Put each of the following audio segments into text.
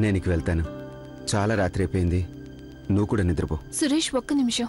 నేను ఇక వెళ్తాను చాలా రాత్రి అయిపోయింది నువ్వు కూడా నిద్రపో సురేష్ ఒక్క నిమిషం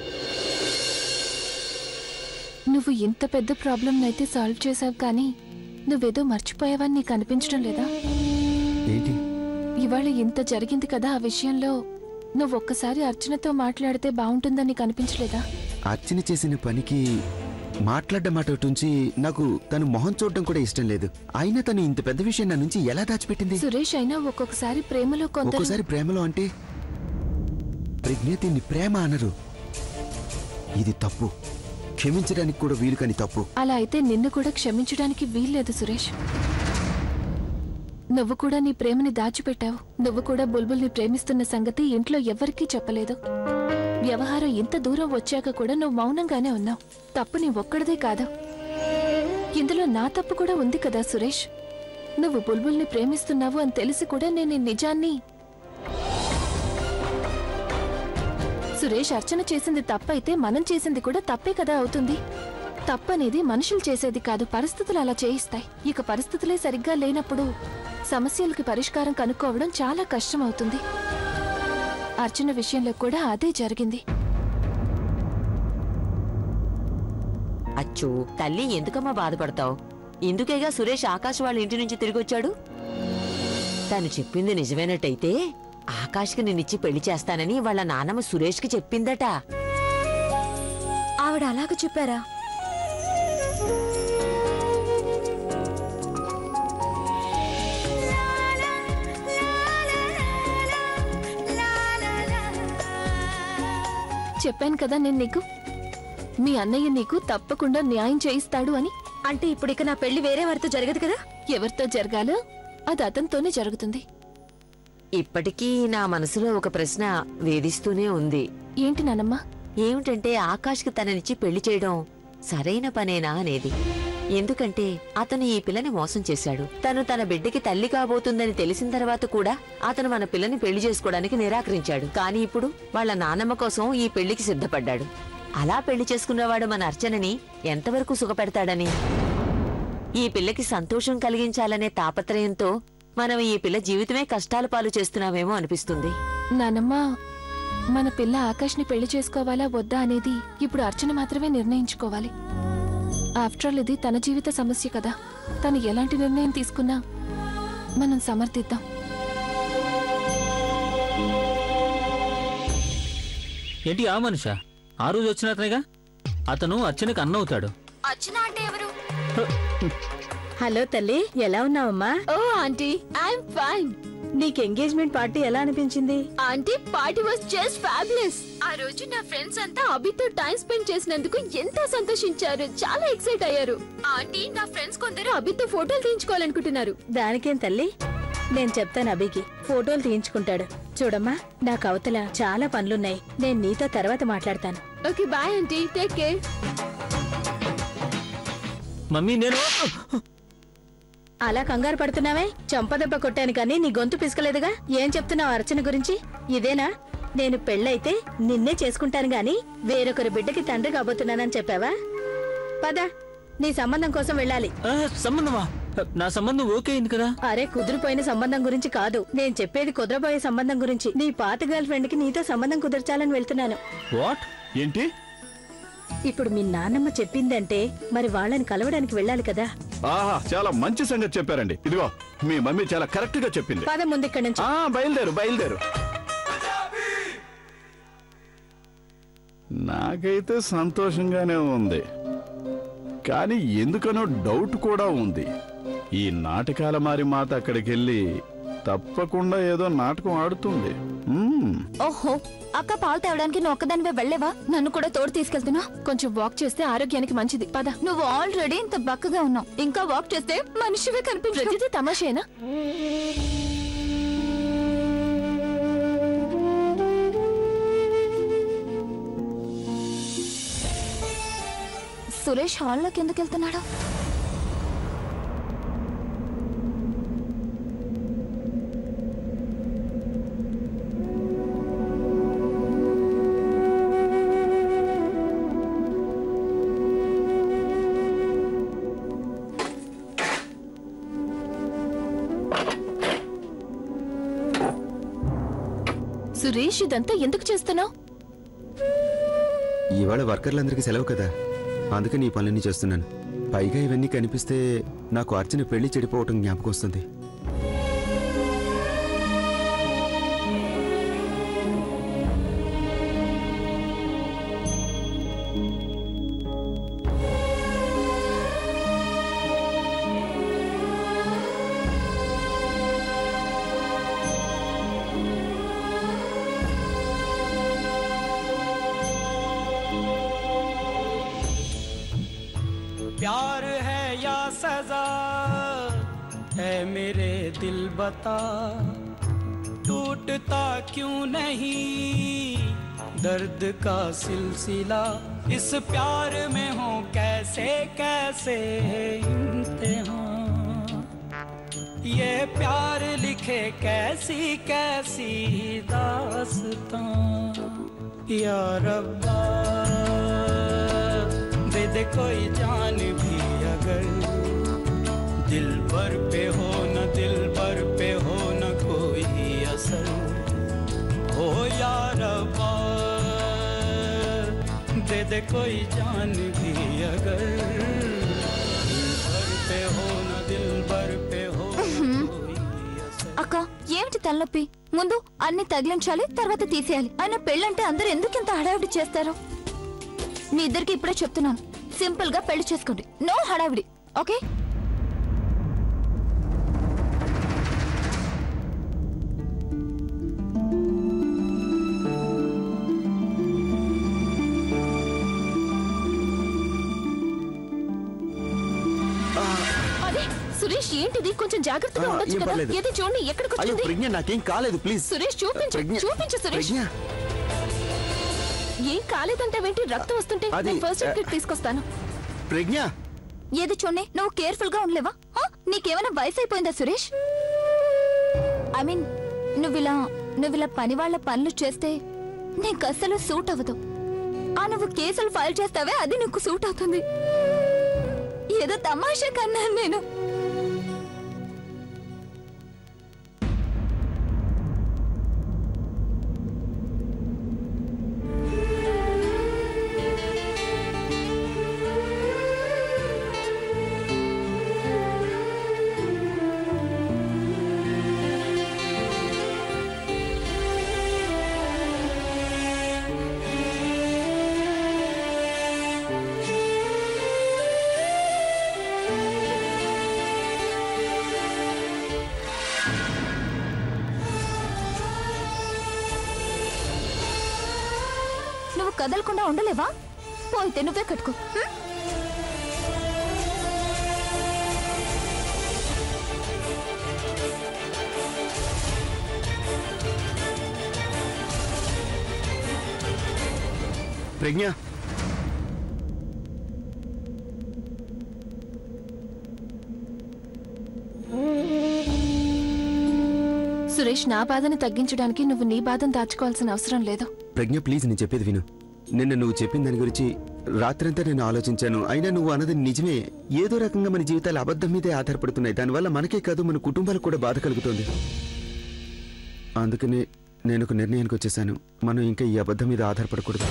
నువ్వు ఇంత పెద్ద ప్రాబ్లం అయితే సాల్వ్ చేసావు కానీ నువ్వేదో మర్చిపోయావని నీకు అనిపించడం లేదా ఏంటి ఇవాళ ఇంత జరిగింది కదా ఆ విషయంలో నువ్వు ఒక్కసారి అర్చనతో మాట్లాడితే బాగుంటుందని నీకు అనిపించలేదా అర్చన చేసిన పనికి మాట్లాడ్డ మాట ఉంచి నాకు తను మొహం చూడడం కూడా ఇష్టం లేదు అయినా తను ఇంత పెద్ద విషయం నా నుంచి ఎలా దాచిపెట్టింది సురేష్ అయినా ఒక్కొక్కసారి ప్రేమలో కొందరు ఒక్కోసారి ప్రేమలో అంటే ప్రజ్ఞ దీన్ని ప్రేమ అనరు ఇది తప్పు క్షమించడానికి కూడా వీలు కాని తప్పు అలా అయితే నిన్ను కూడా క్షమించడానికి వీల్లేదు సురేష్ నువ్వు కూడా నీ ప్రేమని దాచిపెట్టావు నువ్వు కూడా బుల్బుల్ని ప్రేమిస్తున్న సంగతి ఇంట్లో ఎవ్వరికీ చెప్పలేదు వ్యవహారం ఇంత దూరం వచ్చాక కూడా నువ్వు మౌనంగానే ఉన్నావు తప్పు నీ ఒక్కడిదే కాదు ఇందులో నా తప్పు కూడా ఉంది కదా సురేష్ నువ్వు బుల్బుల్ని ప్రేమిస్తున్నావు అని తెలిసి కూడా నేను ఈ నిజాన్ని సురేష్ అర్చన చేసింది తప్పైతే మనం చేసింది కూడా తప్పే కదా అవుతుంది తప్పనేది మనుషులు చేసేది కాదు పరిస్థితులు అలా చేయిస్తాయి ఇక పరిస్థితులే సరిగ్గా లేనప్పుడు సమస్యలకి పరిష్కారం కనుక్కోవడం చాలా కష్టం అవుతుంది అర్చన విషయంలో కూడా అదే జరిగింది అచ్చు తల్లి ఎందుకమ్మా బాధపడతావు ఇందుకేగా సురేష్ ఆకాశ్ వాళ్ళ ఇంటి నుంచి తిరిగి వచ్చాడు తను చెప్పింది నిజమేనట్టయితే ఆకాష్కి నిన్నిచ్చి పెళ్లి చేస్తానని వాళ్ళ నాన్నమ్మ సురేష్కి చెప్పిందట ఆవిడ అలాగ చెప్పారా చెప్పాను కదా నేను నీకు మీ అన్నయ్య నీకు తప్పకుండా న్యాయం చేయిస్తాడు అని అంటే ఇప్పుడు ఇక నా పెళ్లి వేరే వారితో జరగదు కదా ఎవరితో జరగాలో అది అతనితోనే జరుగుతుంది ఇప్పటికీ నా మనసులో ఒక ప్రశ్న వేధిస్తూనే ఉంది ఏంటి నానమ్మా ఏమిటంటే ఆకాష్కి తననిచ్చి పెళ్లి చేయడం సరైన పనేనా అనేది ఎందుకంటే అతను ఈ పిల్లని మోసం చేశాడు తను తన బిడ్డకి తల్లి కాబోతుందని తెలిసిన తర్వాత కూడా అతను మన పిల్లని పెళ్లి చేసుకోవడానికి నిరాకరించాడు కానీ ఇప్పుడు వాళ్ళ నాన్నమ్మ కోసం ఈ పెళ్లికి సిద్ధపడ్డాడు అలా పెళ్లి చేసుకున్నవాడు మన అర్చనని ఎంతవరకు సుఖపెడతాడని ఈ పిల్లకి సంతోషం కలిగించాలనే తాపత్రయంతో మనం ఈ పిల్ల జీవితమే కష్టాల పాలు చేస్తున్నామేమో అనిపిస్తుంది నానమ్మ మన పిల్ల ఆకాష్ని పెళ్లి చేసుకోవాలా వద్దా అనేది ఇప్పుడు అర్చన మాత్రమే నిర్ణయించుకోవాలి ఆఫ్టర్ ఆల్ ఇది తన జీవిత సమస్య కదా తను ఎలాంటి నిర్ణయం తీసుకున్నా మనం సమర్థిద్దాం ఏంటి ఆ మనిషా ఆ రోజు వచ్చిన అతనేగా అతను అర్చనకి అన్న అవుతాడు అర్చన అంటే ఎవరు హలో తల్లి ఎలా ఉన్నావమ్మా ఓ ఆంటీ ఐఎమ్ ఫైన్ నీకు ఎంగేజ్మెంట్ పార్టీ ఎలా అనిపించింది aunty party was just fabulous ఆ రోజు నా ఫ్రెండ్స్ అంతా అభితో టైం స్పెండ్ చేసినందుకు ఎంత సంతోషించారు చాలా ఎక్సైట్ అయ్యారు ఆంటీ నా ఫ్రెండ్స్ కొందరు అభితో ఫోటోలు తీయించుకోవాలనుకుంటున్నారు దానికేం తల్లి నేను చెప్తాను అభికి ఫోటోలు తీయించుకుంటాడు చూడమ్మా నాకు అవతల చాలా పనులున్నాయి నేను నీతో తర్వాత మాట్లాడతాను okay bye aunty take care mummy నేను అలా కంగారు పడుతున్నావే చంపదెబ్బ కొట్టాను కానీ నీ గొంతు పిసకలేదుగా ఏం చెప్తున్నావు అర్చన గురించి ఇదేనా నేను పెళ్ళైతే నిన్నే చేసుకుంటాను గాని వేరొకరి బిడ్డకి తండ్రి కాబోతున్నానని చెప్పావా పద నీ సంబంధం కోసం వెళ్ళాలి ఆ, సంబంధమా నా సంబంధం ఓకే అయింది కదా అరే కుదిరిపోయిన సంబంధం గురించి కాదు నేను చెప్పేది కుదరబోయే సంబంధం గురించి నీ పాత గర్ల్ ఫ్రెండ్ కి నీతో సంబంధం కుదర్చాలని వెళ్తున్నాను వాట్ ఏంటి ఇప్పుడు మీ నాన్నమ్మ చెప్పిందంటే మరి వాళ్ళని కలవడానికి వెళ్ళాలి కదా ఆహా చాలా మంచి సంగతి చెప్పారండి ఇదిగో మీ మమ్మీ చాలా కరెక్ట్ గా చెప్పింది పద ముందు ఇక్కడి నుంచి ఆ బయలుదేరు బయలుదేరు నాకైతే సంతోషంగానే ఉంది కానీ ఎందుకనో డౌట్ కూడా ఉంది ఈ నాటకాల మారి మాత అక్కడికి వెళ్ళి తప్పకుండా ఏదో నాటకం ఆడుతుంది మ్మ్. ఓహో అక్క పాలు తేవడానికి నువ్వు ఒక్కదానివే వెళ్ళేవా నన్ను కూడా తోడు తీసుకెళ్తున్నా కొంచెం వాక్ చేస్తే ఆరోగ్యానికి మంచిది పద నువ్వు ఆల్రెడీ ఇంత బక్కగా ఉన్నావు ఇంకా వాక్ చేస్తే మనిషివే కనిపించదు ప్రతిదీ తమాషేనా సురేష్ హాల్లోకి ఎందుకు వెళ్తున్నాడు సురేష్ ఇదంతా ఎందుకు చేస్తున్నావు ఇవాళ వర్కర్లందరికీ సెలవు కదా అందుకని ఈ పనులన్నీ చేస్తున్నాను పైగా ఇవన్నీ కనిపిస్తే నాకు అర్చన పెళ్లి చెడిపోవటం జ్ఞాపకం వస్తుంది प्यार है या सजा है मेरे दिल बता टूटता क्यों नहीं दर्द का सिलसिला इस प्यार में हो कैसे कैसे इम्तिहान ये प्यार लिखे कैसी कैसी दास्तां या रब्बा दे दे कोई जान भी अगर दिल भर पे हो न दिल भर पे हो न कोई असर हो या रब्बा दे दे कोई जान भी अगर दिल भर पे हो न दिल भर पे हो न कोई असर అక్క ఏమిటి తలనొప్పి ముందు అన్ని తగిలించాలి తర్వాత తీసేయాలి ఆయన పెళ్ళంటే అందరూ ఎందుకు ఇంత హడావిడి చేస్తారు మీ ఇద్దరికి ఇప్పుడే చెప్తున్నాను సింపుల్ గా పెళ్లి చేసుకోండి నో హడావిడి ఓకే అదే సురేష్ ఏంటిది కొంచెం జాగ్రత్తగా ఆ, ఉండొచ్చు ఏం కదా పర్లేదు. ఏది చూడండి ఎక్కడికి అయ్యో వచ్చింది ప్రజ్ఞ నాకేం కాలేదు ప్లీజ్ సురేష్ చూపించు ప్రజ్ఞ చూపించు సురేష్ ప్రజ్ఞ ఏం కాలేదంటే ఏంటి రక్తం వస్తుంటే అది, నేను ఫస్ట్ ఎయిడ్ ఆ, కిట్ తీసుకొస్తాను ప్రజ్ఞ ఏది చూడండి నువ్వు కేర్ఫుల్ గా ఉండలేవా ఆ? నీకేమైనా వయసు అయిపోయిందా సురేష్ ఐ మీన్ నువ్వు ఇలా నువ్వు ఇలా పని వాళ్ళ పనులు చేస్తే నీకు అస్సలు సూట్ అవ్వదు ఆ నువ్వు కేసులు ఫైల్ చేస్తావే అది నీకు సూట్ అవుతుంది ఏదో తమాషా కన్నా నేను నువ్వు కదలకుండా ఉండలేవా పోయితే నువ్వే కట్టుకో హ్మ్? ప్రజ్ఞ సురేష్ నా బాధని తగ్గించడానికి నువ్వు నీ బాధను దాచుకోవాల్సిన అవసరం లేదు ప్రజ్ఞ ప్లీజ్ నేను చెప్పేది విను నిన్న నువ్వు చెప్పిన దాని గురించి రాత్రంతా నేను ఆలోచించాను అయినా నువ్వు అన్నది నిజమే ఏదో రకంగా మన జీవితాలు అబద్ధం మీదే ఆధారపడుతున్నాయి దానివల్ల మనకే కాదు మన కుటుంబాలకు కూడా బాధ కలుగుతుంది అందుకనే నేను ఒక నిర్ణయానికి వచ్చేసాను మనం ఇంకా ఈ అబద్ధం మీద ఆధారపడకూడదు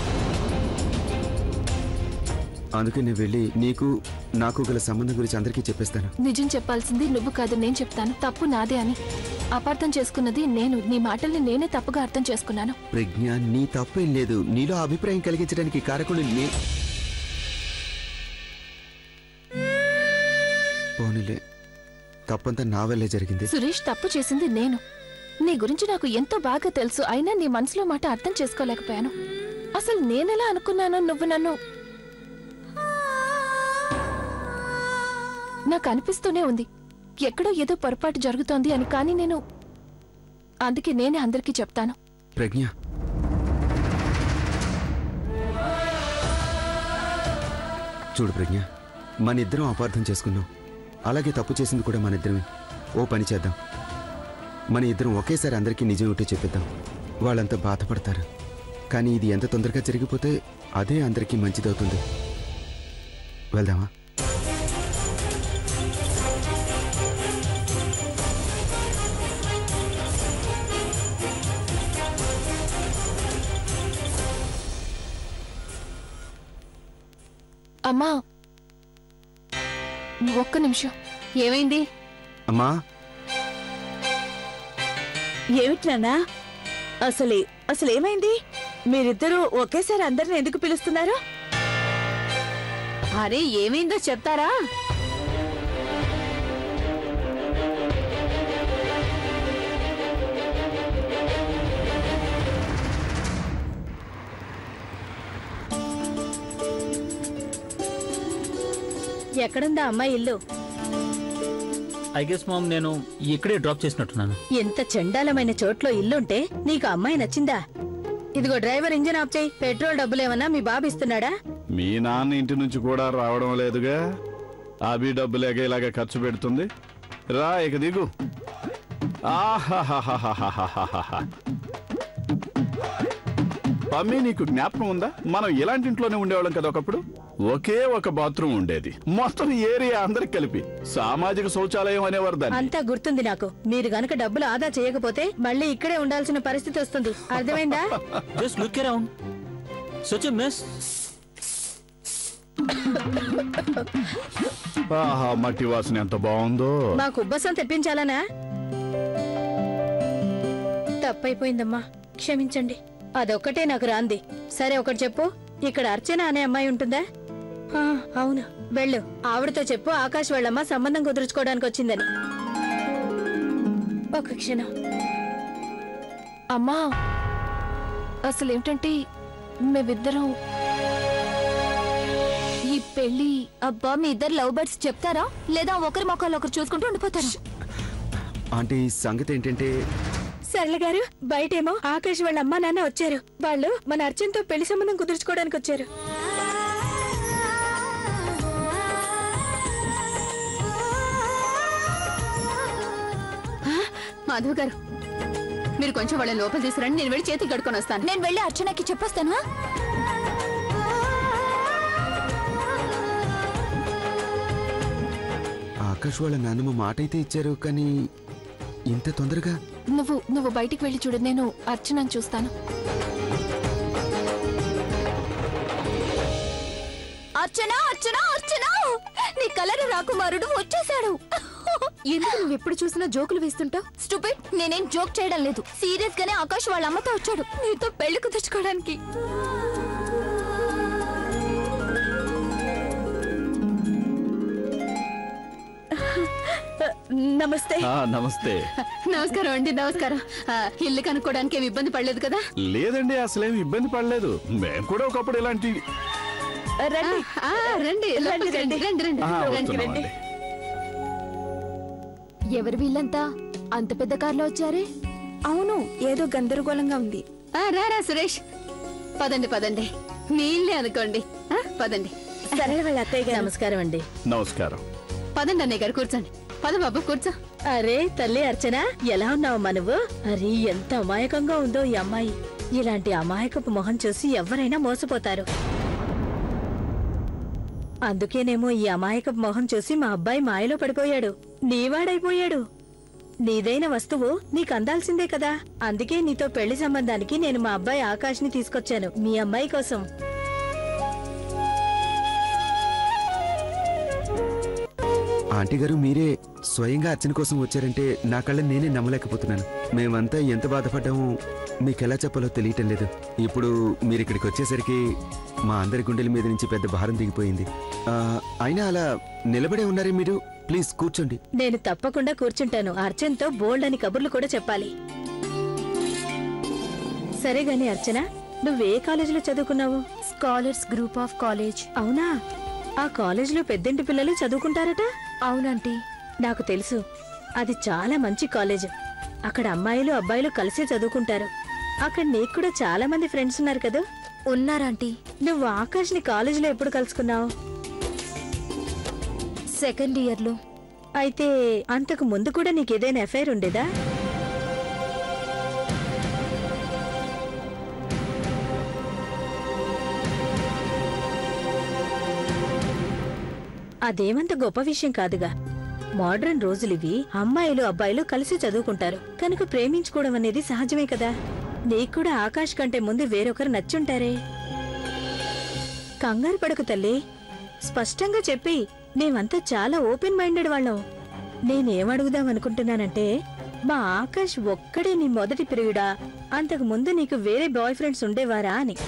అందుకే నేను వెళ్ళి నీకు నాకు గల సంబంధం గురించి అందరికీ చెప్పేస్తాను నిజం చెప్పాల్సింది నువ్వు కాదు నేను చెప్తాను తప్పు నాదే అని అపార్థం చేసుకున్నది నేను నీ మాటల్ని నేనే తప్పుగా అర్థం చేసుకున్నాను ప్రజ్ఞ నీ తప్పేం లేదు నీలో ఆ అభిప్రాయం కలిగించడానికి కారకుడు నే పోనీలే తప్పంతా నా వల్లే జరిగింది సురేష్ తప్పు చేసింది నేను నీ గురించి నాకు ఎంతో బాగా తెలుసు అయినా నీ మనసులో మాట అర్థం చేసుకోలేకపోయాను అసలు నేనెలా అనుకున్నాను నువ్వు నన్ను నాకు అనిపిస్తూనే ఉంది ఎక్కడో ఏదో పొరపాటు జరుగుతోంది అని కానీ నేను అందుకే నేనే అందరికీ చెప్తాను ప్రజ్ఞ చూడు ప్రజ్ఞ మన ఇద్దరం అపార్థం చేసుకున్నాం అలాగే తప్పు చేసింది కూడా మన ఇద్దరమే ఓ పని చేద్దాం మన ఇద్దరం ఒకేసారి అందరికీ నిజం ఉంటే చెప్పిద్దాం వాళ్ళంతా బాధపడతారు కానీ ఇది ఎంత తొందరగా జరిగిపోతే అదే అందరికీ మంచిదవుతుంది వెళ్దామా అమ్మా ఒక్క నిమిషం ఏమైంది అమ్మా ఏమిట్రానా అసలే అసలు ఏమైంది మీరిద్దరూ ఒకేసారి అందరిని ఎందుకు పిలుస్తున్నారు అరే ఏమైందో చెప్తారా ఎక్కడుందా అమ్మాయి ఇల్లు ఐ గెస్ మామ్ నేను ఇక్కడే డ్రాప్ చేసినట్టున్నాను ఎంత చండాలమైన చోట్లో ఇల్లుంటే నీకు అమ్మాయి నచ్చిందా ఇదిగో డ్రైవర్ ఇంజిన్ ఆఫ్ చేయి పెట్రోల్ డబ్బులేమన్నా మీ బాబు ఇస్తున్నాడా మీ నాన్న ఇంటి నుంచి కూడా రావడం లేదుగా అభి డబ్బులేక ఇలాగ ఖర్చు పెడుతుంది రా ఇక దిగు ఆహాహాహాహాహాహాహా. పమ్మి నీకు జ్ఞాపకం ఉందా మనం ఇలాంటి ఇంట్లోనే ఉండేవాళ్ళం కదా ఒకప్పుడు ఒకే ఒక బాత్రూమ్ ఉండేది మొత్తం ఏరియా అందరికి కలిపి సామాజిక శౌచాలయం అనేవారు దాన్ని అంతా గుర్తుంది నాకు మీరు గనక డబ్బులు ఆదా చేయకపోతే మళ్ళీ ఇక్కడే ఉండాల్సిన పరిస్థితి వస్తుంది అర్థమైందా just look around such miss ఆహా మట్టి వాసన ఎంత బాగుందో మాకు ఉబ్బసం తెప్పించాలనా తప్పైపోయిందమ్మా క్షమించండి అదొక్కటే నాకు రాంది సరే ఒకటి చెప్పు ఇక్కడ అర్చన అనే అమ్మాయి ఉంటుందా ఆ, అవును వెళ్ళు ఆవిడతో చెప్పు ఆకాశ్ వాళ్ళమ్మ సంబంధం కుదుర్చుకోవడానికి వచ్చిందని ఒక క్షణం అమ్మా అసలు ఏమిటంటే మేమిద్దరం ఈ పెళ్లి అబ్బా మీ ఇద్దరు లవ్ బర్డ్స్ చెప్తారా లేదా ఒకరి మొక్కలు ఒకరు చూసుకుంటూ ఉండిపోతారా ఆంటీ సంగతి ఏంటంటే సరళ గారు బయటేమో ఆకాశ్ వాళ్ళ అమ్మ నాన్న వచ్చారు వాళ్ళు మన అర్చనతో పెళ్లి సంబంధం కుదుర్చుకోవడానికి వచ్చారు మాధవ్ గారు మీరు కొంచెం వాళ్ళని లోపల తీసుకురండి నేను వెళ్ళి చేతికి కడుకొని వస్తాను నేను వెళ్ళి అర్చనకి చెప్పొస్తాను ఆకాష్ వాళ్ళ నాన్నమ్మ మాట అయితే ఇచ్చారు కానీ ఇంత తొందరగా నువ్వు నువ్వు బయటికి వెళ్ళి చూడు నేను అర్చనని చూస్తాను అర్చన అర్చన అర్చన నీ కలర్ రాకుమారుడు వచ్చేసాడు ఎందుకు నువ్వు ఎప్పుడు చూసినా జోకులు వేస్తుంటావు స్టూపిడ్ నేనేం జోక్ చేయడం లేదు సీరియస్ గానే ఆకాష్ వాళ్ళ అమ్మతో వచ్చాడు నీతో పెళ్లి కుదుర్చుకోవడానికి నమస్తే ఆ, నమస్తే నమస్కారం అండి నమస్కారం ఆ, ఇల్లు కనుక్కోవడానికి ఏమి ఇబ్బంది పడలేదు కదా లేదండి అసలేం ఇబ్బంది పడలేదు మేము కూడా ఒకప్పుడు ఇలాంటి రండి రండి లోపలికి రండి రండి రండి ఆ, రండి వస్తున్నామండి. ఎవరు వీళ్ళంతా అంత పెద్ద కారులో వచ్చారే అవును ఏదో గందరగోళంగా ఉంది రా రా సురేష్ పదండి పదండి మీ ఇల్లే అనుకోండి ఆ, పదండి సరే వాళ్ళ అత్తయ్య గారు నమస్కారం అండి నమస్కారం పదండి అన్నయ్య గారు కూర్చోండి పద బాబు కూర్చో అరే తల్లి అర్చన ఎలా ఉన్నావమ్మా నువ్వు అరే ఎంత అమాయకంగా ఉందో ఈ అమ్మాయి ఇలాంటి అమాయకపు మొహం చూసి ఎవరైనా మోసపోతారు అందుకేనేమో ఈ అమాయకపు మొహం చూసి మా అబ్బాయి మాయలో పడిపోయాడు నీవాడైపోయాడు నీదైన వస్తువు నీకు అందాల్సిందే కదా అందుకే నీతో పెళ్లి సంబంధానికి నేను మా అబ్బాయి ఆకాష్ని తీసుకొచ్చాను మీ అమ్మాయి కోసం ఆంటీ గారు మీరే స్వయంగా అర్చన కోసం వచ్చారంటే నా కళ్ళని నేనే నమ్మలేకపోతున్నాను మేమంతా ఎంత బాధపడ్డామో మీకు ఎలా చెప్పాలో తెలియటం లేదు ఇప్పుడు మీరు ఇక్కడికి వచ్చేసరికి మా అందరి గుండెల మీద నుంచి పెద్ద భారం దిగిపోయింది ఆ, అయినా అలా నిలబడే ఉన్నారే మీరు ప్లీజ్ కూర్చోండి నేను తప్పకుండా కూర్చుంటాను అర్చనతో బోల్డ్ అని కబుర్లు కూడా చెప్పాలి సరే గాని అర్చన నువ్వే కాలేజీలో చదువుకున్నావు స్కాలర్స్ గ్రూప్ ఆఫ్ కాలేజ్ అవునా ఆ కాలేజీలో పెద్దింటి పిల్లలు చదువుకుంటారట అవునంటీ నాకు తెలుసు అది చాలా మంచి కాలేజ్ అక్కడ అమ్మాయిలు అబ్బాయిలు కలిసే చదువుకుంటారు అక్కడ నీకు కూడా చాలా మంది ఫ్రెండ్స్ ఉన్నారు కదా ఉన్నారంటీ నువ్వు ఆకాష్ని కాలేజీలో ఎప్పుడు కలుసుకున్నావు సెకండ్ ఇయర్ లో అయితే అంతకు ముందు కూడా నీకేదైనా ఎఫైర్ ఉండేదా అదేమంత గొప్ప విషయం కాదుగా మోడ్రన్ రోజులివి అమ్మాయిలు అబ్బాయిలు కలిసి చదువుకుంటారు కనుక ప్రేమించుకోవడం అనేది సహజమే కదా నీకు కూడా ఆకాష్ కంటే ముందు వేరొకరు నచ్చుంటారే కంగారు పడకు తల్లి స్పష్టంగా చెప్పి మేమంతా చాలా ఓపెన్ మైండెడ్ వాళ్ళం నేనేం అడుగుదాం అనుకుంటున్నానంటే మా ఆకాష్ ఒక్కడే నీ మొదటి ప్రియుడా అంతకు ముందు నీకు వేరే బాయ్ ఫ్రెండ్స్ ఉండేవారా అని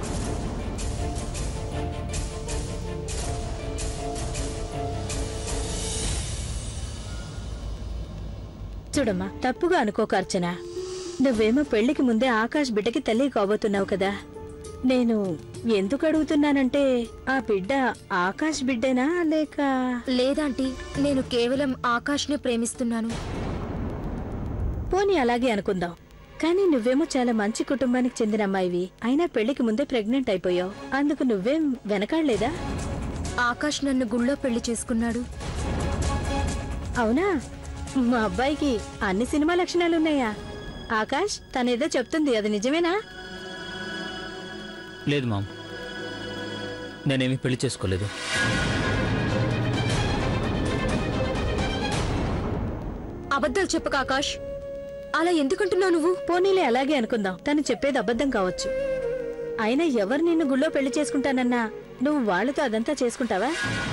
చూడమ్మా తప్పుగా అనుకోక అర్చన నువ్వేమో పెళ్లికి ముందే ఆకాష్ బిడ్డకి తల్లి కాబోతున్నావు కదా నేను ఎందుకు అడుగుతున్నానంటే ఆ బిడ్డ ఆకాష్ బిడ్డేనా లేక లేదాంటీ నేను కేవలం ఆకాష్నే ప్రేమిస్తున్నాను పోనీ అలాగే అనుకుందాం కానీ నువ్వేమో చాలా మంచి కుటుంబానికి చెందిన అమ్మాయివి అయినా పెళ్లికి ముందే ప్రెగ్నెంట్ అయిపోయావు అందుకు నువ్వేం వెనకాడలేదా ఆకాష్ నన్ను గుళ్ళో పెళ్లి చేసుకున్నాడు అవునా మా అబ్బాయికి అన్ని సినిమా లక్షణాలున్నాయా ఆకాష్ తనేదో చెప్తుంది అది నిజమేనా లేదు మామ్ నేనేమీ పెళ్లి చేసుకోలేదు అబద్ధాలు చెప్పక ఆకాష్ అలా ఎందుకంటున్నావు నువ్వు పోనీలే అలాగే అనుకుందాం తను చెప్పేది అబద్ధం కావచ్చు అయినా ఎవరు నిన్ను గుళ్ళో పెళ్లి చేసుకుంటానన్నా నువ్వు వాళ్ళతో అదంతా చేసుకుంటావా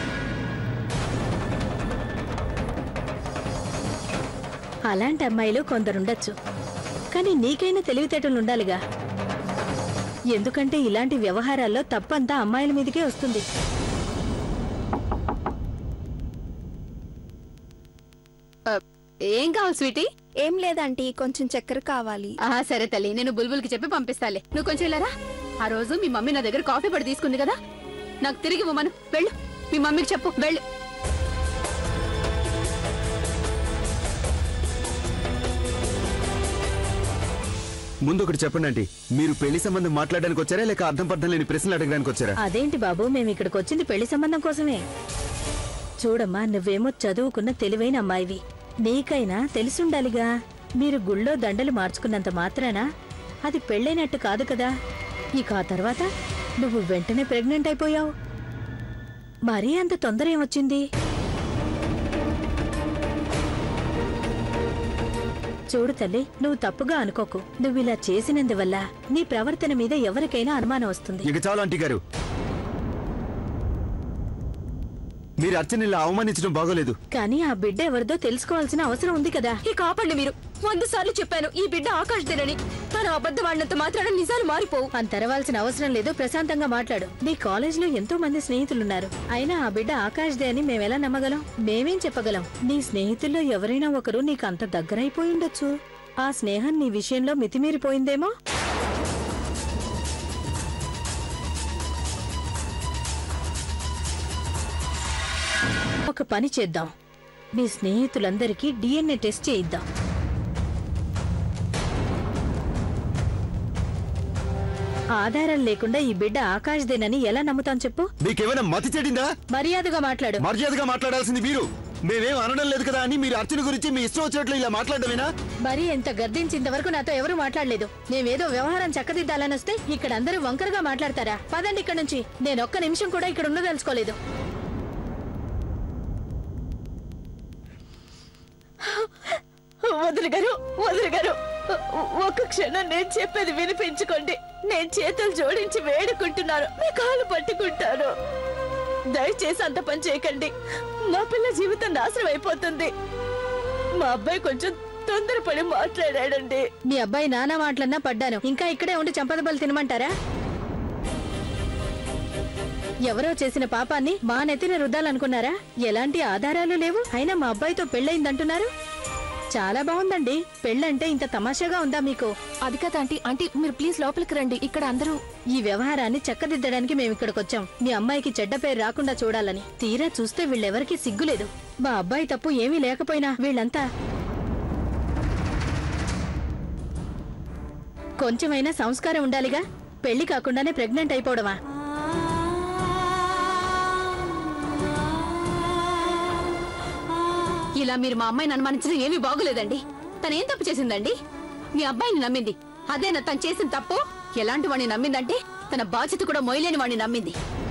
అలాంటి అమ్మాయిలు కొందరుండొచ్చు కానీ నీకైనా తెలివితేటలు ఉండాలిగా ఎందుకంటే ఇలాంటి వ్యవహారాల్లో తప్పంతా అమ్మాయిల మీదకే వస్తుంది ఏం కావాలి స్వీటీ ఏం లేదంటీ కొంచెం చక్కెర కావాలి ఆ సరే తల్లి నేను బుల్బుల్కి చెప్పి పంపిస్తాలే నువ్వు కొంచెం వెళ్ళారా ఆ రోజు మీ మమ్మీ నా దగ్గర కాఫీ పడి తీసుకుంది కదా నాకు తిరిగి ఇవ్వమను వెళ్ళు మీ మమ్మీకి చెప్పు వెళ్ళు ముందు ఒకటి చెప్పండి ఆంటీ మీరు పెళ్లి సంబంధం మాట్లాడడానికి వచ్చారా లేక అర్థం పర్థం లేని ప్రశ్నలు అడగడానికి వచ్చారా అదేంటి బాబు మేము ఇక్కడికి వచ్చింది పెళ్లి సంబంధం కోసమే చూడమ్మా నువ్వేమో చదువుకున్న తెలివైన అమ్మాయివి నీకైనా తెలిసుండాలిగా మీరు గుళ్ళో దండలు మార్చుకున్నంత మాత్రాన అది పెళ్ళైనట్టు కాదు కదా ఇక ఆ తర్వాత నువ్వు వెంటనే ప్రెగ్నెంట్ అయిపోయావు మరీ అంత తొందర ఏమొచ్చింది చూడు తల్లి నువ్వు తప్పుగా అనుకోకు నువ్వు ఇలా చేసినందువల్ల నీ ప్రవర్తన మీద ఎవరికైనా అనుమానం వస్తుంది ఇక చాలు ఆంటీ గారు మీరు అర్చన ఇలా అవమానించడం బాగోలేదు కానీ ఆ బిడ్డ ఎవరిదో తెలుసుకోవాల్సిన అవసరం ఉంది కదా ఇక ఆపండి మీరు వంద సార్లు చెప్పాను ఈ బిడ్డ ఆకాష్ దేనని తన అబద్ధం ఆడినంత మాత్రాన నిజాలు మారిపోవు అంతరవాల్సిన అవసరం లేదు ప్రశాంతంగా మాట్లాడు నీ కాలేజీలో ఎంతో మంది స్నేహితులున్నారు అయినా ఆ బిడ్డ ఆకాష్దే అని మేమెలా నమ్మగలం మేమేం చెప్పగలం నీ స్నేహితుల్లో ఎవరైనా ఒకరు నీకు అంత దగ్గరైపోయి ఉండొచ్చు ఆ స్నేహం నీ విషయంలో మితిమీరిపోయిందేమో ఒక పని చేద్దాం నీ స్నేహితులందరికీ డిఎన్ఏ టెస్ట్ చేయిద్దాం ఆధారం లేకుండా ఈ బిడ్డ ఆకాష్దేనని ఎలా నమ్ముతాం చెప్పు మీకేమైనా మతి చెడిందా మర్యాదగా మాట్లాడు మర్యాదగా మాట్లాడాల్సింది మీరు మేమేం అనడం లేదు కదా అని మీరు అర్చన గురించి మీ ఇష్టం వచ్చినట్లు ఇలా మాట్లాడమేనా మరీ ఎంత గర్దించేంత వరకు నాతో ఎవరు మాట్లాడలేదు మేమేదో వ్యవహారం చక్కదిద్దాలని వస్తే ఇక్కడ అందరూ వంకరగా మాట్లాడతారా పదండి ఇక్కడ నుంచి నేను ఒక్క నిమిషం కూడా ఇక్కడ ఉండదలుచుకోలేదు వదులు గారు వదులు గారు ఒక క్షణం నేను చెప్పేది వినిపించుకోండి నేను చేతులు జోడించి వేడుకుంటున్నాను మీ కాలు పట్టుకుంటాను దయచేసి అంత పని చేయకండి మా పిల్ల జీవితం నాశనం అయిపోతుంది మా అబ్బాయి కొంచెం తొందరపడి మాట్లాడాడండి మీ అబ్బాయి నానా మాటలన్నా పడ్డాను ఇంకా ఇక్కడే ఉండి చంపదబలు తినమంటారా ఎవరో చేసిన పాపాన్ని మా నెత్తిన రుద్దాలనుకున్నారా ఎలాంటి ఆధారాలు లేవు అయినా మా అబ్బాయితో పెళ్ళయిందంటున్నారు చాలా బాగుందండి పెళ్ళంటే ఇంత తమాషాగా ఉందా మీకు అది కదా ఆంటీ ఆంటీ మీరు ప్లీజ్ లోపలికి రండి ఇక్కడ అందరూ ఈ వ్యవహారాన్ని చక్కదిద్దడానికి మేము ఇక్కడికి వచ్చాం మీ అమ్మాయికి చెడ్డ పేరు రాకుండా చూడాలని తీరా చూస్తే వీళ్ళెవరికీ సిగ్గులేదు మా అబ్బాయి తప్పు ఏమీ లేకపోయినా వీళ్ళంతా కొంచెమైనా సంస్కారం ఉండాలిగా పెళ్లి కాకుండానే ప్రెగ్నెంట్ అయిపోవడమా ఇలా మీరు మా అమ్మాయిని అనుమానించడం ఏమీ బాగోలేదండి తనేం తప్పు చేసిందండి మీ అబ్బాయిని నమ్మింది అదేనా తను చేసిన తప్పు ఎలాంటి వాడిని నమ్మిందంటే తన బాధ్యత కూడా మొయలేని వాడిని నమ్మింది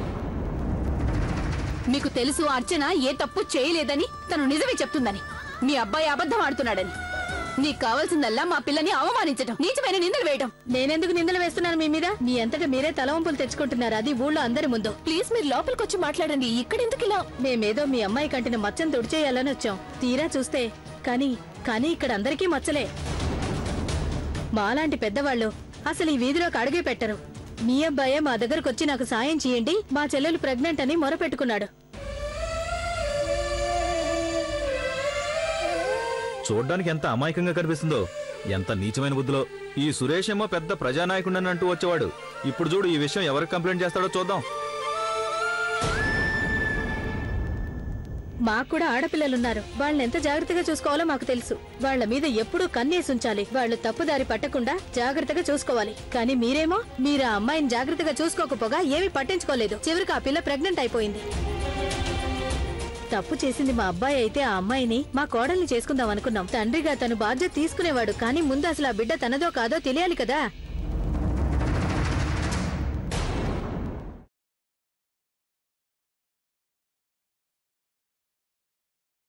మీకు తెలుసు అర్చన ఏ తప్పు చేయలేదని తను నిజమే చెప్తుందని మీ అబ్బాయి అబద్ధం ఆడుతున్నాడని నీకు కావాల్సిందల్లా మా పిల్లని అవమానించడం నీచమైన నిందలు వేయడం నేనెందుకు నిందలు వేస్తున్నాను మీ మీద మీ అంతటా మీరే తలవంపులు తెచ్చుకుంటున్నారు అది ఊళ్ళో అందరి ముందు ప్లీజ్ మీరు లోపలికి వచ్చి మాట్లాడండి ఇక్కడెందుకు ఇలా మేమేదో మీ అమ్మాయి కంటిన మచ్చను తుడిచేయాలని వచ్చాం తీరా చూస్తే కానీ కానీ ఇక్కడ అందరికీ మచ్చలే మాలాంటి పెద్దవాళ్ళు అసలు ఈ వీధిలోకి అడుగే పెట్టరు మీ అబ్బాయే మా దగ్గరకు వచ్చి నాకు సాయం చేయండి మా చెల్లెలు ప్రెగ్నెంట్ అని మొరపెట్టుకున్నాడు చూడ్డానికి ఎంత అమాయకంగా కనిపిస్తుందో ఎంత నీచమైన బుద్ధిలో ఈ సురేష్ ఏమో పెద్ద ప్రజానాయకుడని అంటూ వచ్చేవాడు ఇప్పుడు చూడు ఈ విషయం ఎవరికి కంప్లైంట్ చేస్తాడో చూద్దాం మాకు కూడా ఆడపిల్లలున్నారు వాళ్ళని ఎంత జాగ్రత్తగా చూసుకోవాలో మాకు తెలుసు వాళ్ళ మీద ఎప్పుడూ కన్నేసి ఉంచాలి వాళ్ళు తప్పుదారి పట్టకుండా జాగ్రత్తగా చూసుకోవాలి కానీ మీరేమో మీరు ఆ అమ్మాయిని జాగ్రత్తగా చూసుకోకపోగా ఏమీ పట్టించుకోలేదు చివరికి ఆ పిల్ల ప్రెగ్నెంట్ అయిపోయింది తప్పు చేసింది మా అబ్బాయి అయితే ఆ అమ్మాయిని మా కోడల్ని చేసుకుందాం అనుకున్నాం తండ్రిగా తను బాధ్యత తీసుకునేవాడు కానీ ముందు అసలు ఆ బిడ్డ తనదో కాదో తెలియాలి కదా